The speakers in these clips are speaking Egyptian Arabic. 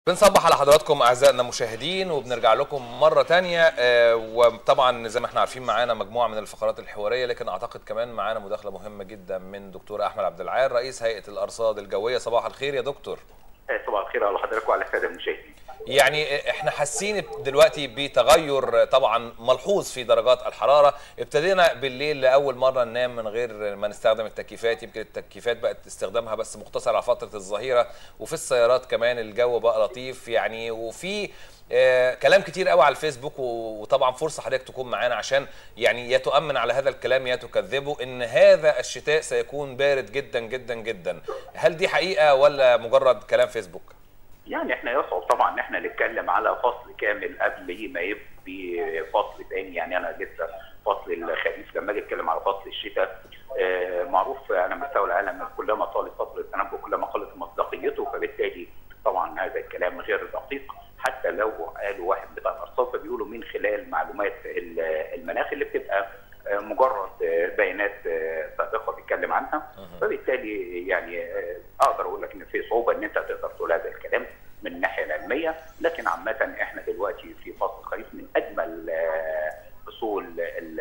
بنصبح على حضراتكم اعزائنا المشاهدين وبنرجع لكم مره تانية آه، وطبعا زي ما احنا عارفين معانا مجموعه من الفقرات الحواريه لكن اعتقد كمان معانا مداخله مهمه جدا من دكتور احمد عبد العال رئيس هيئه الارصاد الجويه صباح الخير يا دكتور صباح الخير على حضرتك وعلى الساده المشاهدين. يعني احنا حاسين دلوقتي بتغير طبعا ملحوظ في درجات الحراره ابتدينا بالليل لاول مره ننام من غير ما نستخدم التكييفات يمكن التكييفات بقت استخدامها بس مقتصر على فتره الظهيره وفي السيارات كمان الجو بقى لطيف يعني وفي آه كلام كتير قوي على الفيسبوك و- وطبعا فرصه حضرتك تكون معانا عشان يعني يا تؤمن على هذا الكلام يا تكذبه ان هذا الشتاء سيكون بارد جدا جدا جدا هل دي حقيقه ولا مجرد كلام فيسبوك يعني احنا يصعب طبعا ان احنا نتكلم على فصل كامل قبل ما يبقى فصل تاني يعني انا لسه فصل الخريف لما اجي اتكلم على فصل الشتاء آه، معروف على مستوى العالم كلما طال فصل التنبؤ كلما قلت مصداقيته فبالتالي طبعا هذا الكلام غير دقيق حتى لو قالوا واحد بتاع الارصاد فبيقولوا من خلال معلومات ال- المناخ اللي بتبقى آه، مجرد آه، بيانات آه، سابقه بيتكلم عنها فبالتالي يعني آه، اقدر اقول لك ان في صعوبه ان انت تقدر تقول هذا الكلام من الناحيه العلميه لكن عامه احنا دلوقتي في فصل الخريف من اجمل آه، فصول ال-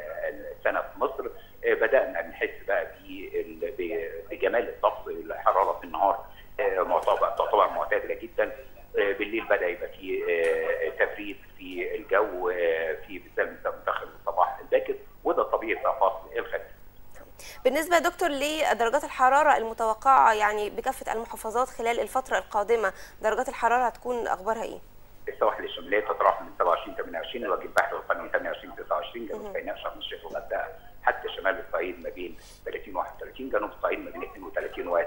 السنه في مصر آه، بدانا نحس بقى بال- ب- بجمال الطقس الحراره في النهار آه، معتبر تعتبر معتدله جدا آه، بالليل بدا يبقى في آه، تبريد في الجو آه، في بالذات متاخر الصباح الباكر وده طبيعي بقى فصل الخريف بالنسبة يا دكتور لدرجات الحرارة المتوقعة يعني بكافة المحافظات خلال الفترة القادمة درجات الحرارة هتكون أخبارها إيه؟ السواحل الشماليه تتراوح من 27 28 الوجه البحري والقناه من 28 29 جنوب سيناء شرم الشيخ والغردقه حتى شمال الصعيد ما بين 30 31 جنوب الصعيد ما بين 32 و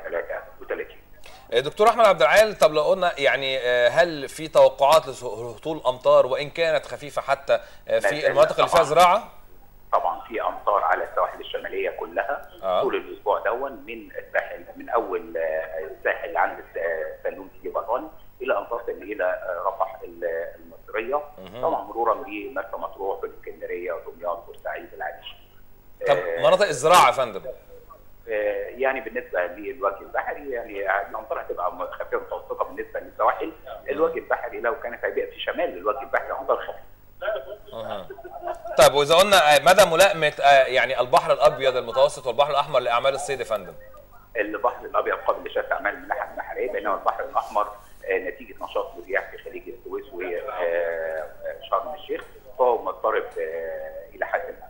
33 دكتور احمد عبد العال طب لو قلنا يعني آه، هل في توقعات لهطول امطار وان كانت خفيفه حتى آه، في لا، المناطق اللي فيها طبعاً. زراعه طبعا في امطار على السواحل الشماليه كلها آه. طول الاسبوع دون من الساحل من اول آه، الساحل عند الس- سلوم سيدي براني الى ان تصل الى آه، رفح ال- المصريه طبعا مرورا بمرسى مطروح والاسكندريه ودمياط بورسعيد العريش طب آه، مناطق الزراعه يا فندم آه، يعني بالنسبه للوجه البحري يعني الامطار هتبقى خفيفه متوسطه بالنسبه للسواحل الوجه البحري لو كانت هيبقى في شمال الوجه البحري امطار خفيفه طيب واذا قلنا آه، مدى ملائمه آه، يعني البحر الابيض المتوسط والبحر الاحمر لاعمال الصيد يا فندم البحر الابيض قابل لشتى اعمال من الناحيه البحريه بينما البحر الاحمر آه، نتيجه نشاط الرياح في خليج السويس وشرم الشيخ فهو مضطرب آه، الى حد ما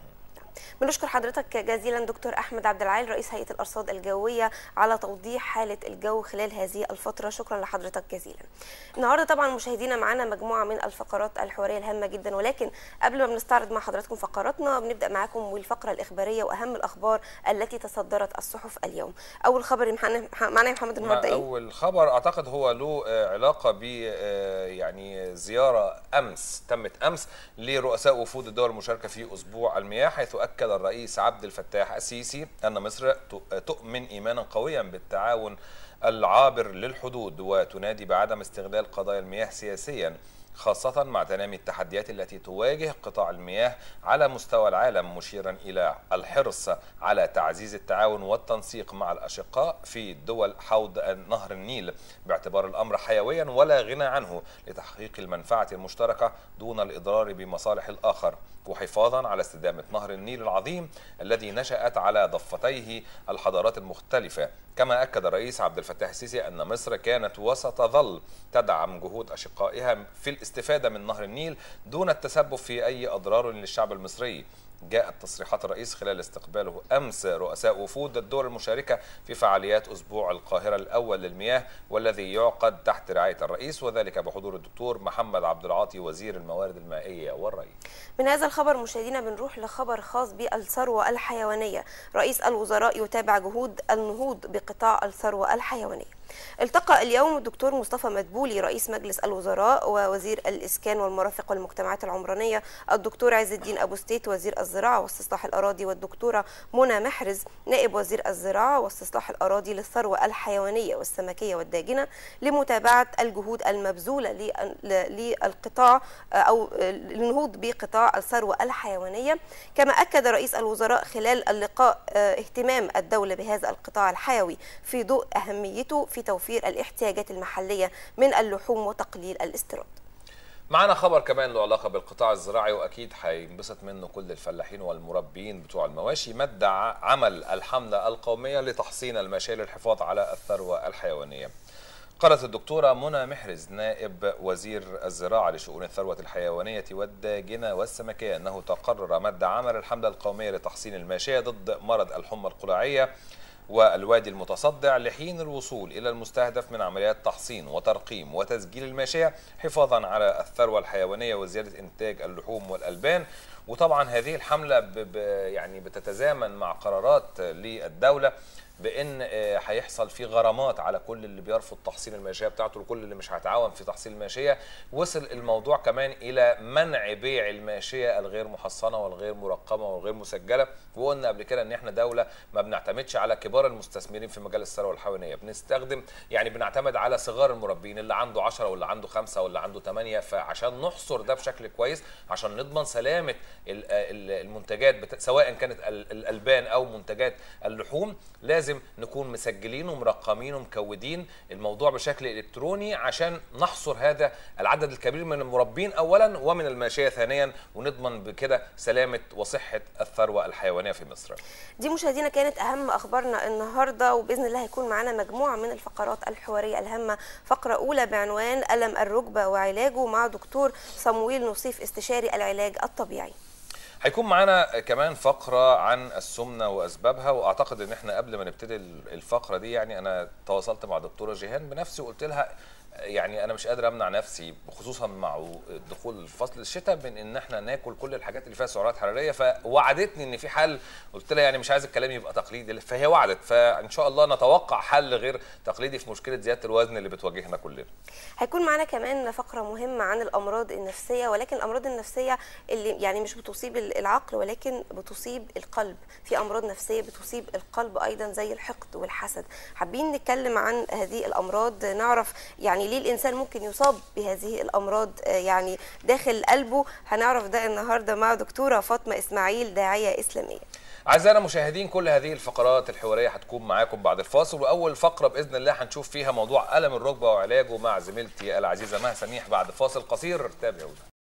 بنشكر حضرتك جزيلا دكتور أحمد عبد العال رئيس هيئة الأرصاد الجوية على توضيح حالة الجو خلال هذه الفترة شكرا لحضرتك جزيلا النهاردة طبعا مشاهدينا معانا مجموعة من الفقرات الحوارية الهامة جدا ولكن قبل ما بنستعرض مع حضراتكم فقراتنا بنبدأ معاكم بالفقرة الإخبارية وأهم الأخبار التي تصدرت الصحف اليوم أول خبر معنا معنا يا محمد مع النهارده إيه؟ اول خبر اعتقد هو له آه، علاقه ب آه، يعني زياره امس تمت امس لرؤساء وفود الدول المشاركه في اسبوع المياه حيث اكد الرئيس عبد الفتاح السيسي ان مصر ت- تؤمن ايمانا قويا بالتعاون العابر للحدود وتنادي بعدم استغلال قضايا المياه سياسيا خاصة مع تنامي التحديات التي تواجه قطاع المياه على مستوى العالم مشيرا إلى الحرص على تعزيز التعاون والتنسيق مع الأشقاء في دول حوض نهر النيل باعتبار الأمر حيويا ولا غنى عنه لتحقيق المنفعة المشتركة دون الإضرار بمصالح الآخر وحفاظا على استدامة نهر النيل العظيم الذي نشأت على ضفتيه الحضارات المختلفة كما أكد الرئيس عبد الفتاح السيسي أن مصر كانت وستظل تدعم جهود أشقائها في الاستفادة من نهر النيل دون التسبب في أي أضرار للشعب المصري جاءت تصريحات الرئيس خلال استقباله امس رؤساء وفود الدول المشاركه في فعاليات اسبوع القاهره الاول للمياه والذي يعقد تحت رعايه الرئيس وذلك بحضور الدكتور محمد عبد العاطي وزير الموارد المائيه والري. من هذا الخبر مشاهدينا بنروح لخبر خاص بالثروة الحيوانية رئيس الوزراء يتابع جهود النهوض بقطاع الثروة الحيوانية التقى اليوم الدكتور مصطفى مدبولي رئيس مجلس الوزراء ووزير الإسكان والمرافق والمجتمعات العمرانية الدكتور عز الدين أبو ستيت وزير الزراعة واستصلاح الأراضي والدكتورة منى محرز نائب وزير الزراعة واستصلاح الأراضي للثروة الحيوانية والسمكية والداجنة لمتابعة الجهود المبذولة لل- للقطاع أو للنهوض بقطاع الثروة الحيوانية كما أكد رئيس الوزراء خلال اللقاء آه، اهتمام الدولة بهذا القطاع الحيوي في ضوء أهميته في في توفير الاحتياجات المحلية من اللحوم وتقليل الاستيراد معانا خبر كمان له علاقه بالقطاع الزراعي واكيد هينبسط منه كل الفلاحين والمربين بتوع المواشي مد عمل الحمله القوميه لتحصين الماشيه للحفاظ على الثروه الحيوانيه. قالت الدكتورة منى محرز نائب وزير الزراعة لشؤون الثروة الحيوانية والداجنة والسمكية أنه تقرر مد عمل الحملة القومية لتحصين الماشية ضد مرض الحمى القلاعية والوادي المتصدع لحين الوصول إلى المستهدف من عمليات تحصين وترقيم وتسجيل الماشية حفاظا على الثروة الحيوانية وزيادة إنتاج اللحوم والألبان وطبعا هذه الحملة ب ب يعني بتتزامن مع قرارات للدولة بان هيحصل في غرامات على كل اللي بيرفض تحصين الماشيه بتاعته وكل اللي مش هيتعاون في تحصين الماشيه وصل الموضوع كمان الى منع بيع الماشيه الغير محصنه والغير مرقمه والغير مسجله وقلنا قبل كده ان احنا دوله ما بنعتمدش على كبار المستثمرين في مجال الثروه الحيوانيه بنستخدم يعني بنعتمد على صغار المربين اللي عنده 10 واللي عنده 5 واللي عنده 8 فعشان نحصر ده بشكل كويس عشان نضمن سلامه المنتجات سواء كانت الالبان او منتجات اللحوم لازم لازم نكون مسجلين ومرقمين ومكودين الموضوع بشكل الكتروني عشان نحصر هذا العدد الكبير من المربين اولا ومن الماشيه ثانيا ونضمن بكده سلامه وصحه الثروه الحيوانيه في مصر. دي مشاهدينا كانت اهم اخبارنا النهارده وباذن الله هيكون معانا مجموعه من الفقرات الحواريه الهامه فقره اولى بعنوان الم الركبه وعلاجه مع دكتور صمويل نصيف استشاري العلاج الطبيعي. هيكون معانا كمان فقرة عن السمنة وأسبابها وأعتقد إن إحنا قبل ما نبتدي الفقرة دي يعني أنا تواصلت مع دكتورة جيهان بنفسي وقلت لها يعني انا مش قادر امنع نفسي خصوصا مع دخول فصل الشتاء من ان احنا ناكل كل الحاجات اللي فيها سعرات حراريه فوعدتني ان في حل قلت لها يعني مش عايز الكلام يبقى تقليدي فهي وعدت فان شاء الله نتوقع حل غير تقليدي في مشكله زياده الوزن اللي بتواجهنا كلنا هيكون معانا كمان فقره مهمه عن الامراض النفسيه ولكن الامراض النفسيه اللي يعني مش بتصيب العقل ولكن بتصيب القلب في امراض نفسيه بتصيب القلب ايضا زي الحقد والحسد حابين نتكلم عن هذه الامراض نعرف يعني ليه الانسان ممكن يصاب بهذه الامراض يعني داخل قلبه هنعرف ده النهارده مع دكتوره فاطمه اسماعيل داعيه اسلاميه اعزائنا المشاهدين كل هذه الفقرات الحواريه هتكون معاكم بعد الفاصل واول فقره باذن الله هنشوف فيها موضوع الم الركبه وعلاجه مع زميلتي العزيزه مها سميح بعد فاصل قصير تابعونا